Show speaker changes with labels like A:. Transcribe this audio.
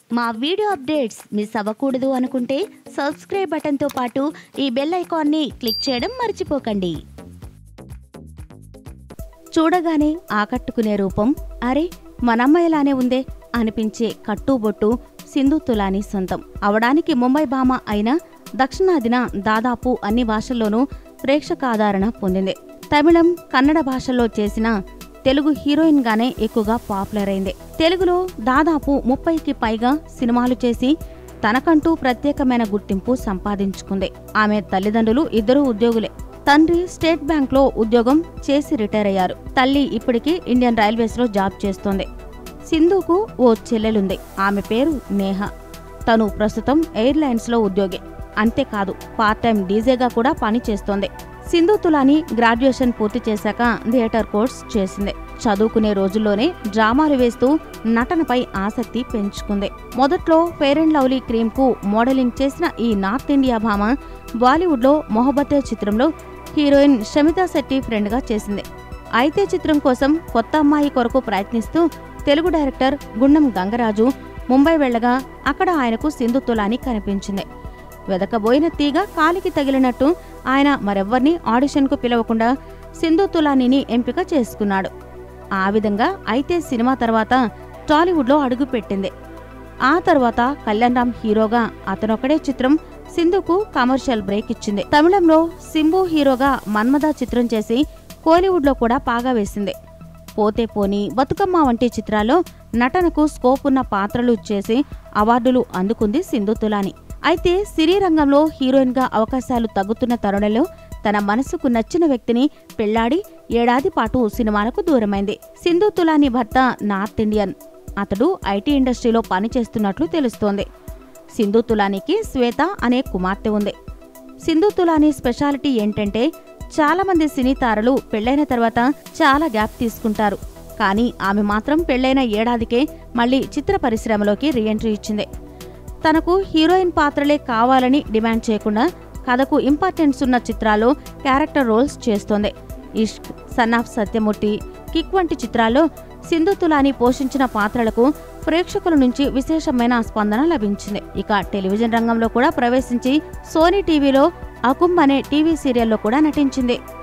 A: మా video updates miss అవ్వకూడదు అనుకుంటే సబ్స్క్రైబ్ బటన్తో పాటు ఈ బెల్ ఐకాన్ని క్లిక్ చేయడం మర్చిపోకండి చూడగానే ఆకట్టుకునే రూపం అరే మనమ్మాయిలానే ఉందే అనిపించే కట్టుబొట్టు సింధు తులాని సొంతం అవడానికి ముంబై భామ అయిన దక్షిణాదిన దాదాపు అన్ని భాషల్లోనూ ప్రేక్షకాదరణ పొందింది తమిళం కన్నడ భాషల్లో చేసిన తెలుగు హీరోయిన్ గానే ఎక్కువగా పాపులర్ అయింది తెలుగులో దాదాపు ముప్పైకి పైగా సినిమాలు చేసి తనకంటూ ప్రత్యేకమైన గుర్తింపు సంపాదించుకుంది ఆమె తల్లిదండ్రులు ఇద్దరు ఉద్యోగులే తండ్రి స్టేట్ బ్యాంక్ లో ఉద్యోగం చేసి రిటైర్ అయ్యారు తల్లి ఇప్పటికీ ఇండియన్ రైల్వేస్ లో జాబ్ చేస్తోంది సింధుకు ఓ చెల్లెలుంది ఆమె పేరు నేహ తను ప్రస్తుతం ఎయిర్లైన్స్ లో ఉద్యోగి అంతేకాదు పార్ట్ టైం డీజేగా కూడా పని చేస్తోంది సింధు తులాని గ్రాడ్యుయేషన్ పూర్తి చేశాక థియేటర్ కోర్స్ చేసింది చదువుకునే రోజుల్లోనే డ్రామాలు వేస్తూ నటనపై ఆసక్తి పెంచుకుంది మొదట్లో ఫెయిర్ అండ్ లవ్లీ క్రీమ్ కు మోడలింగ్ చేసిన ఈ నార్త్ ఇండియా భామ బాలీవుడ్లో మొహబ్బతే చిత్రంలో హీరోయిన్ షమితా శెట్టి ఫ్రెండ్గా చేసింది అయితే చిత్రం కోసం కొత్త అమ్మాయి కొరకు ప్రయత్నిస్తూ తెలుగు డైరెక్టర్ గుండం గంగరాజు ముంబై వెళ్ళగా అక్కడ ఆయనకు సింధు తులాని కనిపించింది వెదకబోయిన తీగ కాలికి తగిలినట్టు ఆయన మరెవ్వర్నీ ఆడిషన్కు పిలవకుండా సింధు తులానిని ఎంపిక చేసుకున్నాడు ఆ విధంగా అయితే సినిమా తర్వాత టాలీవుడ్లో అడుగుపెట్టింది ఆ తర్వాత కళ్యాణ్ రామ్ హీరోగా అతనొక్కడే చిత్రం సింధుకు కమర్షియల్ బ్రేక్ ఇచ్చింది తమిళంలో సింబు హీరోగా మన్మద చిత్రం చేసి కోలీవుడ్లో కూడా పాగా వేసింది పోతే పోని బతుకమ్మ వంటి చిత్రాల్లో నటనకు స్కోప్ ఉన్న పాత్రలు చేసి అవార్డులు అందుకుంది సింధు తులాని అయితే సినీ రంగంలో హీరోయిన్గా అవకాశాలు తగ్గుతున్న తరుణంలో తన మనసుకు నచ్చిన వ్యక్తిని పెళ్లాడి ఏడాది పాటు సినిమాలకు దూరమైంది సింధు తులాని భర్త నార్త్ ఇండియన్ అతడు ఐటీ ఇండస్ట్రీలో పనిచేస్తున్నట్లు తెలుస్తోంది సింధు తులానికి శ్వేత అనే కుమార్తె ఉంది సింధు తులాని స్పెషాలిటీ ఏంటంటే చాలా మంది సినీ తారలు పెళ్లైన తర్వాత చాలా గ్యాప్ తీసుకుంటారు కానీ ఆమె మాత్రం పెళ్లైన ఏడాదికే మళ్ళీ చిత్ర పరిశ్రమలోకి రీఎంట్రీ ఇచ్చింది తనకు హీరోయిన్ పాత్రలే కావాలని డిమాండ్ చేయకుండా కథకు ఇంపార్టెన్స్ ఉన్న చిత్రాల్లో క్యారెక్టర్ రోల్స్ చేస్తోంది ఇష్క్ సన్ ఆఫ్ సత్యమూర్తి కిక్ వంటి చిత్రాల్లో సింధు తులాని పోషించిన పాత్రలకు ప్రేక్షకుల నుంచి విశేషమైన స్పందన లభించింది ఇక టెలివిజన్ రంగంలో కూడా ప్రవేశించి సోనీ టీవీలో అకుమ్ అనే టీవీ సీరియల్లో కూడా నటించింది